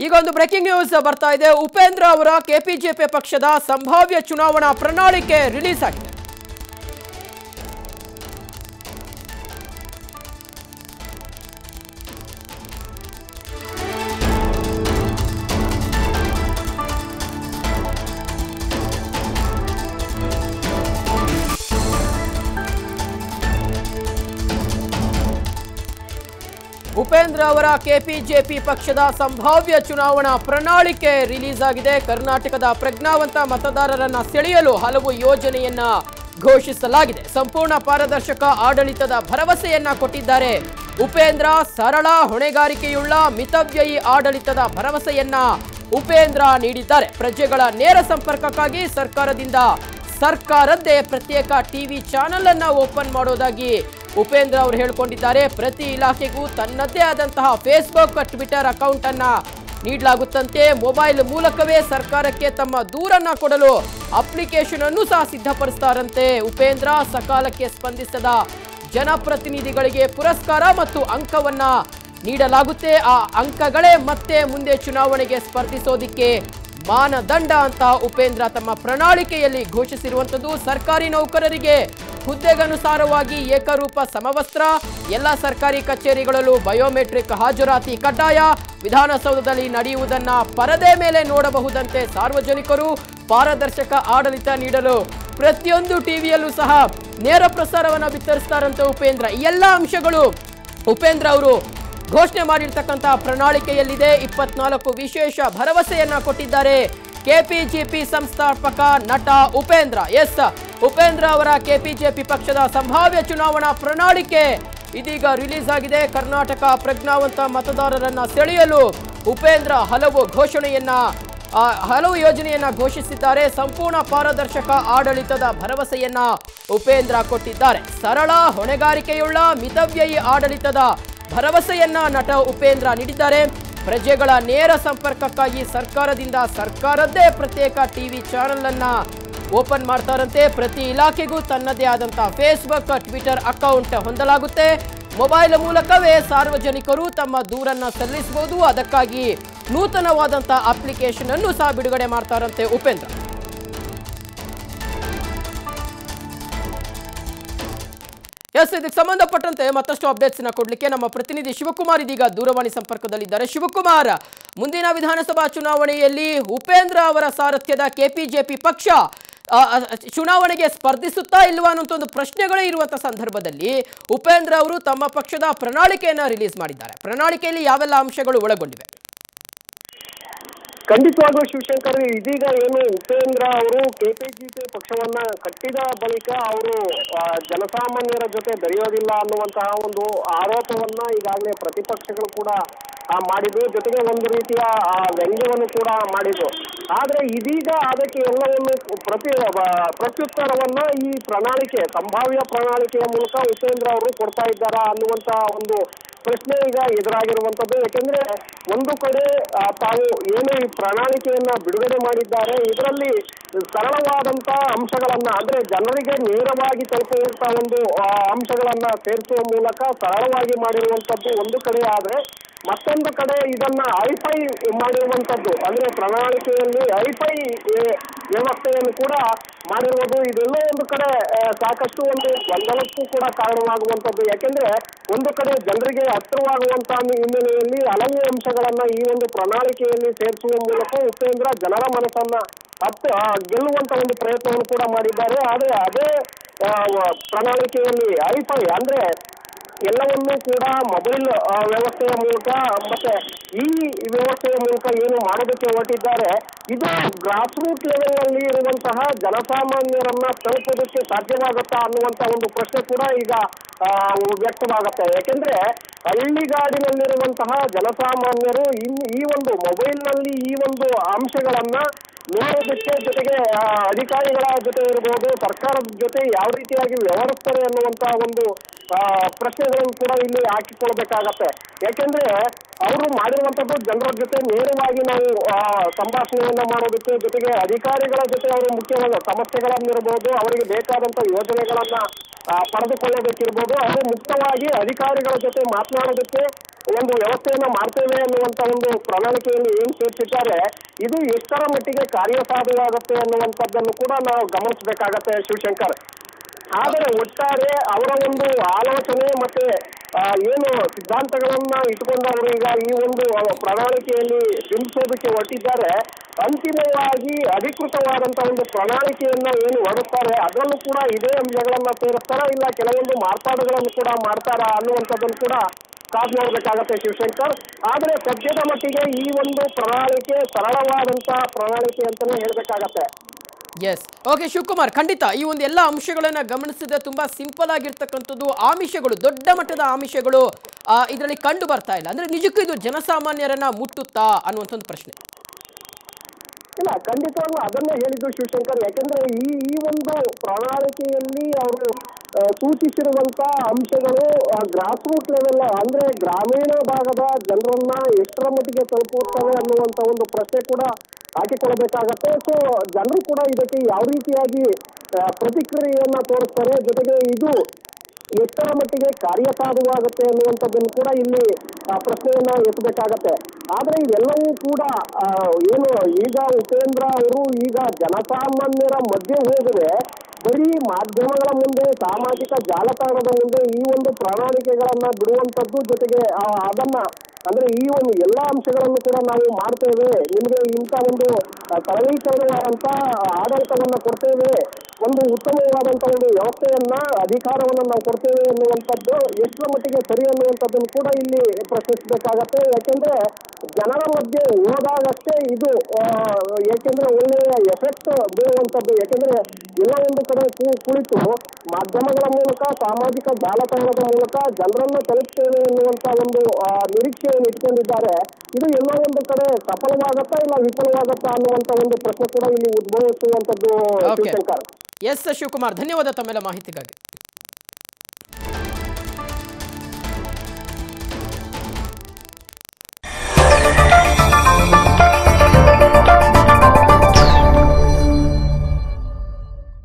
ಈಗ ಒಂದು breaking news ಬರ್ತಾ ಇದೆ ಉಪೇಂದ್ರ ಅವರ ಕೆಪಿಜೆಪಿ ಪಕ್ಷದ ಸಂಭಾವ್ಯ ಚುನಾವಣಾ ಪ್ರಣಾಳಿಕೆ ರಿಲೀಸ್ ಆಗಿದೆ ಉಪೇಂದ್ರ ಅವರ ಕೆಪಿಜೆಪಿ ಪಕ್ಷದ ಸಂಭಾವ್ಯ ಚುನಾವಣಾ ಪ್ರಣಾಳಿಕೆ ರಿಲೀಸ್ ಆಗಿದೆ ಕರ್ನಾಟಕದ ಪ್ರಜ್ಞಾವಂತ ಮತದಾರರನ್ನ ಸೆಳೆಯಲು ಹಲವು ಯೋಜನೆಯನ್ನ ಘೋಷಿಸಲಾಗಿದೆ ಸಂಪೂರ್ಣ ಪಾರದರ್ಶಕ ಆಡಳಿತದ ಭರವಸೆಯನ್ನ ಕೊಟ್ಟಿದ್ದಾರೆ ಉಪೇಂದ್ರ ಸರಳ ಹೊಣೆಗಾರಿಕೆಯುಳ್ಳ ಮಿತವ್ಯಯಿ ಆಡಳಿತದ ಭರವಸೆಯನ್ನ ಉಪೇಂದ್ರ ನೀಡಿದ್ದಾರೆ ಪ್ರಜೆಗಳ ನೇರ ಸಂಪರ್ಕಕ್ಕಾಗಿ ಸರ್ಕಾರದಿಂದ ಸರ್ಕಾರದ್ದೇ ಪ್ರತ್ಯೇಕ ಟಿವಿ ಚಾನೆಲ್ ಅನ್ನ ಓಪನ್ ಮಾಡೋದಾಗಿ ಉಪೇಂದ್ರ ಅವರು ಹೇಳಿಕೊಂಡಿದ್ದಾರೆ ಪ್ರತಿ ಇಲಾಖೆಗೂ ತನ್ನದೇ ಆದಂತಹ ಫೇಸ್ಬುಕ್ ಟ್ವಿಟರ್ ಅಕೌಂಟ್ ಅನ್ನ ನೀಡಲಾಗುತ್ತಂತೆ ಮೊಬೈಲ್ ಮೂಲಕವೇ ಸರ್ಕಾರಕ್ಕೆ ತಮ್ಮ ದೂರನ್ನ ಕೊಡಲು ಅಪ್ಲಿಕೇಶನ್ ಅನ್ನು ಸಹ ಸಿದ್ಧಪಡಿಸ್ತಾರಂತೆ ಉಪೇಂದ್ರ ಸಕಾಲಕ್ಕೆ ಸ್ಪಂದಿಸದ ಜನಪ್ರತಿನಿಧಿಗಳಿಗೆ ಪುರಸ್ಕಾರ ಮತ್ತು ಅಂಕವನ್ನ ನೀಡಲಾಗುತ್ತೆ ಆ ಅಂಕಗಳೇ ಮತ್ತೆ ಮುಂದೆ ಚುನಾವಣೆಗೆ ಸ್ಪರ್ಧಿಸೋದಿಕ್ಕೆ ಮಾನದಂಡ ಅಂತ ಉಪೇಂದ್ರ ತಮ್ಮ ಪ್ರಣಾಳಿಕೆಯಲ್ಲಿ ಘೋಷಿಸಿರುವಂಥದ್ದು ಸರ್ಕಾರಿ ನೌಕರರಿಗೆ ಹುದ್ದೆಗನುಸಾರವಾಗಿ ಏಕರೂಪ ಸಮವಸ್ತ್ರ ಎಲ್ಲ ಸರ್ಕಾರಿ ಕಚೇರಿಗಳಲ್ಲೂ ಬಯೋಮೆಟ್ರಿಕ್ ಹಾಜರಾತಿ ಕಡ್ಡಾಯ ವಿಧಾನಸೌಧದಲ್ಲಿ ನಡೆಯುವುದನ್ನ ಪರದೆ ಮೇಲೆ ನೋಡಬಹುದಂತೆ ಸಾರ್ವಜನಿಕರು ಪಾರದರ್ಶಕ ಆಡಳಿತ ನೀಡಲು ಪ್ರತಿಯೊಂದು ಟಿವಿಯಲ್ಲೂ ಸಹ ನೇರ ಪ್ರಸಾರವನ್ನು ಬಿತ್ತರಿಸ್ತಾರಂತೆ ಉಪೇಂದ್ರ ಈ ಎಲ್ಲ ಅಂಶಗಳು ಉಪೇಂದ್ರ ಅವರು ಘೋಷಣೆ ಮಾಡಿರ್ತಕ್ಕಂತಹ ಪ್ರಣಾಳಿಕೆಯಲ್ಲಿದೆ ಇಪ್ಪತ್ನಾಲ್ಕು ವಿಶೇಷ ಭರವಸೆಯನ್ನ ಕೊಟ್ಟಿದ್ದಾರೆ ಕೆಪಿಜಿಪಿ ಸಂಸ್ಥಾಪಕ ನಟ ಉಪೇಂದ್ರ ಎಸ್ ಉಪೇಂದ್ರ ಅವರ ಕೆಪಿಜೆಪಿ ಪಕ್ಷದ ಸಂಭಾವ್ಯ ಚುನಾವಣಾ ಪ್ರಣಾಳಿಕೆ ಇದೀಗ ರಿಲೀಸ್ ಆಗಿದೆ ಕರ್ನಾಟಕ ಪ್ರಜ್ಞಾವಂತ ಮತದಾರರನ್ನ ಸೆಳೆಯಲು ಉಪೇಂದ್ರ ಹಲವು ಘೋಷಣೆಯನ್ನ ಆ, ಹಲವು ಯೋಜನೆಯನ್ನ ಘೋಷಿಸಿದ್ದಾರೆ ಸಂಪೂರ್ಣ ಪಾರದರ್ಶಕ ಆಡಳಿತದ ಭರವಸೆಯನ್ನ ಉಪೇಂದ್ರ ಕೊಟ್ಟಿದ್ದಾರೆ ಸರಳ ಹೊಣೆಗಾರಿಕೆಯುಳ್ಳ ಮಿತವ್ಯಯಿ ಆಡಳಿತದ ಭರವಸೆಯನ್ನ ನಟ ಉಪೇಂದ್ರ ನೀಡಿದ್ದಾರೆ ಪ್ರಜೆಗಳ ನೇರ ಸಂಪರ್ಕಕ್ಕಾಗಿ ಸರ್ಕಾರದಿಂದ ಸರ್ಕಾರದ್ದೇ ಪ್ರತ್ಯೇಕ ಟಿವಿ ಚಾನೆಲ್ ಅನ್ನ ಓಪನ್ ಮಾಡ್ತಾರಂತೆ ಪ್ರತಿ ಇಲಾಖೆಗೂ ತನ್ನದೇ ಆದಂತಹ ಫೇಸ್ಬುಕ್ ಟ್ವಿಟರ್ ಅಕೌಂಟ್ ಹೊಂದಲಾಗುತ್ತೆ ಮೊಬೈಲ್ ಮೂಲಕವೇ ಸಾರ್ವಜನಿಕರು ತಮ್ಮ ದೂರನ್ನ ಸಲ್ಲಿಸಬಹುದು ಅದಕ್ಕಾಗಿ ನೂತನವಾದಂತಹ ಅಪ್ಲಿಕೇಶನ್ ಅನ್ನು ಸಹ ಬಿಡುಗಡೆ ಮಾಡ್ತಾರಂತೆ ಉಪೇಂದ್ರ ಎಸ್ ಇದಕ್ಕೆ ಸಂಬಂಧಪಟ್ಟಂತೆ ಮತ್ತಷ್ಟು ಅಪ್ಡೇಟ್ಸ್ ಕೊಡ್ಲಿಕ್ಕೆ ನಮ್ಮ ಪ್ರತಿನಿಧಿ ಶಿವಕುಮಾರ್ ಇದೀಗ ದೂರವಾಣಿ ಸಂಪರ್ಕದಲ್ಲಿದ್ದಾರೆ ಶಿವಕುಮಾರ್ ಮುಂದಿನ ವಿಧಾನಸಭಾ ಚುನಾವಣೆಯಲ್ಲಿ ಉಪೇಂದ್ರ ಅವರ ಸಾರಥ್ಯದ ಕೆಪಿಜೆಪಿ ಪಕ್ಷ ಆ, ಆ, ಚುನಾವಣೆಗೆ ಸ್ಪರ್ಧಿಸುತ್ತಾ ಇಲ್ವಾ ಅನ್ನೋಂಥ ಒಂದು ಪ್ರಶ್ನೆಗಳೇ ಇರುವಂತ ಸಂದರ್ಭದಲ್ಲಿ ಉಪೇಂದ್ರ ಅವರು ತಮ್ಮ ಪಕ್ಷದ ಪ್ರಣಾಳಿಕೆಯನ್ನ ರಿಲೀಸ್ ಮಾಡಿದ್ದಾರೆ ಪ್ರಣಾಳಿಕೆಯಲ್ಲಿ ಯಾವೆಲ್ಲ ಅಂಶಗಳು ಒಳಗೊಂಡಿವೆ ಖಂಡಿತವಾಗ್ಲೂ ಶಿವಶಂಕರ್ ಇದೀಗ ಏನು ಉಪೇಂದ್ರ ಅವರು ಕೆಪಿಜಿಪಿ ಪಕ್ಷವನ್ನ ಕಟ್ಟಿದ ಬಳಿಕ ಅವರು ಆ, ಜನಸಾಮಾನ್ಯರ ಜೊತೆ ಬೆರೆಯೋದಿಲ್ಲ ಅನ್ನುವಂತಹ ಒಂದು ಆರೋಪವನ್ನ ಈಗಾಗಲೇ ಪ್ರತಿಪಕ್ಷಗಳು ಕೂಡ ಆ, ಮಾಡಿದ್ರು ಜೊತೆಗೆ ಒಂದು ರೀತಿಯ ಆ, ವ್ಯಂಗ್ಯವನ್ನು ಕೂಡ ಮಾಡಿದ್ರು ಆದ್ರೆ ಇದೀಗ ಅದಕ್ಕೆ ಎಲ್ಲವನ್ನು ಪ್ರತಿ ಬ- ಪ್ರತ್ಯುತ್ತರವನ್ನ ಈ ಪ್ರಣಾಳಿಕೆ ಸಂಭಾವ್ಯ ಪ್ರಣಾಳಿಕೆಯ ಮೂಲಕ ಉಪೇಂದ್ರ ಅವರು ಕೊಡ್ತಾ ಇದ್ದಾರಾ ಅನ್ನುವಂತಹ ಒಂದು ಪ್ರಶ್ನೆ ಈಗ ಎದುರಾಗಿರುವಂತದ್ದು ಯಾಕೆಂದ್ರೆ ಒಂದು ಕಡೆ ಆ, ತಾವು ಏನು ಈ ಪ್ರಣಾಳಿಕೆಯನ್ನ ಬಿಡುಗಡೆ ಮಾಡಿದ್ದಾರೆ ಇದರಲ್ಲಿ ಸರಳವಾದಂತ ಅಂಶಗಳನ್ನ ಅಂದ್ರೆ ಜನರಿಗೆ ನೇರವಾಗಿ ತಲುಪುವಂತ ಒಂದು ಆ, ಅಂಶಗಳನ್ನ ಸೇರಿಸುವ ಮೂಲಕ ಸರಳವಾಗಿ ಮಾಡಿರುವಂತದ್ದು ಒಂದು ಕಡೆ ಆದ್ರೆ ಮತ್ತೊಂದು ಕಡೆ ಇದನ್ನ ಐಫೈ ಮಾಡಿರುವಂತದ್ದು ಅಂದ್ರೆ ಪ್ರಣಾಳಿಕೆಯಲ್ಲಿ ಐಫೈ ವ್ಯವಸ್ಥೆಯನ್ನು ಕೂಡ ಮಾಡಿರುವುದು ಇದೆಲ್ಲ ಒಂದು ಕಡೆ ಆ, ಸಾಕಷ್ಟು ಒಂದು ಗೊಂದಲಕ್ಕೂ ಕೂಡ ಕಾರಣವಾಗುವಂತದ್ದು ಯಾಕೆಂದ್ರೆ ಒಂದು ಕಡೆ ಜನರಿಗೆ ಹತ್ತಿರವಾಗುವಂತಹ ಹಿನ್ನೆಲೆಯಲ್ಲಿ ಹಲವು ಅಂಶಗಳನ್ನ ಈ ಒಂದು ಪ್ರಣಾಳಿಕೆಯಲ್ಲಿ ಸೇರಿಸುವ ಮೂಲಕ ಉಪೇಂದ್ರ ಜನರ ಮನಸ್ಸನ್ನ ಹತ್ತು ಆ, ಗೆಲ್ಲುವಂತ ಒಂದು ಪ್ರಯತ್ನವನ್ನು ಕೂಡ ಮಾಡಿದ್ದಾರೆ ಆದ್ರೆ ಅದೇ ಆ, ವ- ಪ್ರಣಾಳಿಕೆಯಲ್ಲಿ ಐಫೈ ಅಂದ್ರೆ ಎಲ್ಲವನ್ನೂ ಕೂಡ ಮೊಬೈಲ್ ಆ, ವ್ಯವಸ್ಥೆಯ ಮೂಲಕ ಮತ್ತೆ ಈ ವ್ಯವಸ್ಥೆಯ ಮೂಲಕ ಏನು ಮಾಡೋದಕ್ಕೆ ಹೊರಟಿದ್ದಾರೆ ಇದು ಗ್ರಾಸ್ ರೂಟ್ ಲೆವೆಲ್ ನಲ್ಲಿ ಇರುವಂತಹ ಜನಸಾಮಾನ್ಯರನ್ನ ತಲುಪೋದಕ್ಕೆ ಸಾಧ್ಯವಾಗುತ್ತಾ ಅನ್ನುವಂತ ಒಂದು ಪ್ರಶ್ನೆ ಕೂಡ ಈಗ ಆ, ವ್ಯಕ್ತವಾಗುತ್ತೆ ಯಾಕೆಂದ್ರೆ ಹಳ್ಳಿಗಾಡಿನಲ್ಲಿರುವಂತಹ ಜನಸಾಮಾನ್ಯರು ಇನ್ ಈ ಒಂದು ಮೊಬೈಲ್ ನಲ್ಲಿ ಈ ಒಂದು ಅಂಶಗಳನ್ನ ನೋಡೋದಕ್ಕೆ ಜೊತೆಗೆ ಆ, ಅಧಿಕಾರಿಗಳ ಜೊತೆ ಇರ್ಬೋದು ಸರ್ಕಾರದ ಜೊತೆ ಯಾವ ರೀತಿಯಾಗಿ ವ್ಯವಹರಿಸ್ತಾರೆ ಅನ್ನುವಂತಹ ಒಂದು ಆ, ಪ್ರಶ್ನೆಗಳನ್ನು ಕೂಡ ಇಲ್ಲಿ ಹಾಕಿಕೊಳ್ಬೇಕಾಗತ್ತೆ ಯಾಕೆಂದ್ರೆ ಅವರು ಮಾಡಿರುವಂತದ್ದು ಜನರ ಜೊತೆ ನೇರವಾಗಿ ನಾವು ಆ, ಸಂಭಾಷಣೆಯನ್ನ ಮಾಡೋದಕ್ಕೆ ಜೊತೆಗೆ ಅಧಿಕಾರಿಗಳ ಜೊತೆ ಅವರು ಮುಖ್ಯವಾದ ಸಮಸ್ಯೆಗಳನ್ನಿರಬಹುದು ಅವರಿಗೆ ಬೇಕಾದಂತ ಯೋಜನೆಗಳನ್ನ ಆ, ಪಡೆದುಕೊಳ್ಳೋದಕ್ಕಿರ್ಬೋದು ಅವರು ಮುಕ್ತವಾಗಿ ಅಧಿಕಾರಿಗಳ ಜೊತೆ ಮಾತನಾಡೋದಕ್ಕೆ ಒಂದು ವ್ಯವಸ್ಥೆಯನ್ನ ಮಾಡ್ತೇವೆ ಅನ್ನುವಂತ ಒಂದು ಪ್ರಣಾಳಿಕೆಯಲ್ಲಿ ಏನ್ ಸೇರಿಸಿದ್ದಾರೆ ಇದು ಎಷ್ಟರ ಮಟ್ಟಿಗೆ ಕಾರ್ಯಸಾಧ್ಯವಾಗುತ್ತೆ ಅನ್ನುವಂಥದ್ದನ್ನು ಕೂಡ ನಾವು ಗಮನಿಸಬೇಕಾಗತ್ತೆ ಶಿವಶಂಕರ್ ಆದರೆ ಒಟ್ಟಾರೆ ಅವರ ಒಂದು ಆಲೋಚನೆ ಮತ್ತೆ ಆ, ಏನು ಸಿದ್ಧಾಂತಗಳನ್ನ ಇಟ್ಕೊಂಡು ಅವರು ಈಗ ಈ ಒಂದು ಪ್ರಣಾಳಿಕೆಯಲ್ಲಿ ಬಿಂಬಿಸೋದಕ್ಕೆ ಹೊರಟಿದ್ದಾರೆ ಅಂತಿಮವಾಗಿ ಅಧಿಕೃತವಾದಂತ ಒಂದು ಪ್ರಣಾಳಿಕೆಯನ್ನ ಏನು ಹೊರಡ್ತಾರೆ ಅದರಲ್ಲೂ ಕೂಡ ಇದೇ ಅಂಶಗಳನ್ನ ಸೇರಿಸ್ತಾರ ಇಲ್ಲ ಕೆಲವೊಂದು ಮಾರ್ಪಾಡುಗಳನ್ನು ಕೂಡ ಮಾಡ್ತಾರಾ ಅನ್ನುವಂಥದ್ದನ್ನು ಕೂಡ ಕಾದು ನೋಡ್ಬೇಕಾಗತ್ತೆ ಶಿವಶಂಕರ್ ಆದ್ರೆ ಸದ್ಯದ ಮಟ್ಟಿಗೆ ಈ ಒಂದು ಪ್ರಣಾಳಿಕೆ ಸರಳವಾದಂತ ಪ್ರಣಾಳಿಕೆ ಅಂತಾನೆ ಹೇಳ್ಬೇಕಾಗತ್ತೆ ಎಸ್ ಓಕೆ ಶಿವಕುಮಾರ್ ಖಂಡಿತ ಈ ಒಂದು ಎಲ್ಲ ಅಂಶಗಳನ್ನ ಗಮನಿಸಿದ್ರೆ ತುಂಬಾ ಸಿಂಪಲ್ ಆಗಿರ್ತಕ್ಕಂಥದ್ದು ಆಮಿಷಗಳು ದೊಡ್ಡ ಮಟ್ಟದ ಆಮಿಷಗಳು ಇದರಲ್ಲಿ ಕಂಡು ಬರ್ತಾ ಇಲ್ಲ ಅಂದ್ರೆ ನಿಜಕ್ಕೂ ಇದು ಜನಸಾಮಾನ್ಯರನ್ನ ಮುಟ್ಟುತ್ತಾ ಅನ್ನುವಂಥ ಒಂದು ಪ್ರಶ್ನೆ ಇಲ್ಲ ಖಂಡಿತವಾಗ್ಲೂ ಅದನ್ನೇ ಹೇಳಿದ್ದು ಶಿವಶಂಕರ್ ಯಾಕಂದ್ರೆ ಈ ಈ ಒಂದು ಪ್ರಣಾಳಿಕೆಯಲ್ಲಿ ಅವರು ಆ, ಸೂಚಿಸಿರುವಂತ ಅಂಶಗಳು ಗ್ರಾಸ್ ರೂಟ್ ಲೆವೆಲ್ ಅಂದ್ರೆ ಗ್ರಾಮೀಣ ಭಾಗದ ಜನರನ್ನ ಎಷ್ಟರ ಮಟ್ಟಿಗೆ ತಲುಪುತ್ತವೆ ಅನ್ನುವಂತ ಒಂದು ಪ್ರಶ್ನೆ ಕೂಡ ಹಾಕಿಕೊಳ್ಳಬೇಕಾಗತ್ತೆ ಸೊ ಜನರು ಕೂಡ ಇದಕ್ಕೆ ಯಾವ ರೀತಿಯಾಗಿ ಆ, ಪ್ರತಿಕ್ರಿಯೆಯನ್ನ ತೋರಿಸ್ತಾರೆ ಜೊತೆಗೆ ಇದು ಎಷ್ಟರ ಮಟ್ಟಿಗೆ ಕಾರ್ಯಸಾಧುವಾಗುತ್ತೆ ಅನ್ನುವಂಥದ್ದನ್ನು ಕೂಡ ಇಲ್ಲಿ ಆ, ಪ್ರಶ್ನೆಯನ್ನ ಎತ್ತಬೇಕಾಗತ್ತೆ ಆದ್ರೆ ಇದೆಲ್ಲವೂ ಕೂಡ ಆ, ಏನು ಈಗ ಉಪೇಂದ್ರ ಅವರು ಈಗ ಜನಸಾಮಾನ್ಯರ ಮಧ್ಯೆ ಹೋಗದೆ ಬರೀ ಮಾಧ್ಯಮಗಳ ಮುಂದೆ ಸಾಮಾಜಿಕ ಜಾಲತಾಣದ ಮುಂದೆ ಈ ಒಂದು ಪ್ರಣಾಳಿಕೆಗಳನ್ನ ಬಿಡುವಂತದ್ದು ಜೊತೆಗೆ ಆ, ಅದನ್ನ ಅಂದ್ರೆ ಈ ಒಂದು ಎಲ್ಲಾ ಅಂಶಗಳನ್ನು ಕೂಡ ನಾವು ಮಾಡ್ತೇವೆ ನಿಮ್ಗೆ ಇಂಥ ಒಂದು ಆ, ಸರಳೀಕರಣವಾದಂತ ಆಡಳಿತವನ್ನ ಕೊಡ್ತೇವೆ ಒಂದು ಉತ್ತಮವಾದಂತ ಒಂದು ವ್ಯವಸ್ಥೆಯನ್ನ ಅಧಿಕಾರವನ್ನ ನಾವು ಕೊಡ್ತೇವೆ ಅನ್ನುವಂಥದ್ದು ಎಷ್ಟರ ಮಟ್ಟಿಗೆ ಸರಿ ಅನ್ನುವಂಥದ್ದನ್ನು ಕೂಡ ಇಲ್ಲಿ ಪ್ರಶ್ನಿಸಬೇಕಾಗತ್ತೆ ಯಾಕೆಂದ್ರೆ ಜನರ ಮಧ್ಯೆ ಹೋದಾಗಷ್ಟೇ ಇದು ಆ, ಯಾಕೆಂದ್ರೆ ಒಳ್ಳೆಯ ಎಫೆಕ್ಟ್ ಬೀರುವಂತದ್ದು ಯಾಕೆಂದ್ರೆ ಎಲ್ಲ ಒಂದು ಕಡೆ ಕು- ಕುಳಿತು ಮಾಧ್ಯಮಗಳ ಮೂಲಕ ಸಾಮಾಜಿಕ ಜಾಲತಾಣದ ಮೂಲಕ ಜನರನ್ನ ತಲುಪ್ತೇವೆ ಎನ್ನುವಂತ ಒಂದು ಆ, ನಿರೀಕ್ಷೆಯನ್ನು ಇಟ್ಕೊಂಡಿದ್ದಾರೆ ಇದು ಎಲ್ಲೋ ಒಂದು ಕಡೆ ಸಫಲವಾಗತ್ತಾ ಇಲ್ಲ ವಿಫಲವಾಗತ್ತಾ ಅನ್ನುವಂತ ಒಂದು ಪ್ರಶ್ನೆ ಕೂಡ ಇಲ್ಲಿ ಉದ್ಭವಿಸುವಂತದ್ದು Okay. ಶಿವಶಂಕರ್ ಎಸ್ ಶಿವಕುಮಾರ್ ಧನ್ಯವಾದ ತಮ್ಮೆಲ್ಲ ಮಾಹಿತಿಗಾಗಿ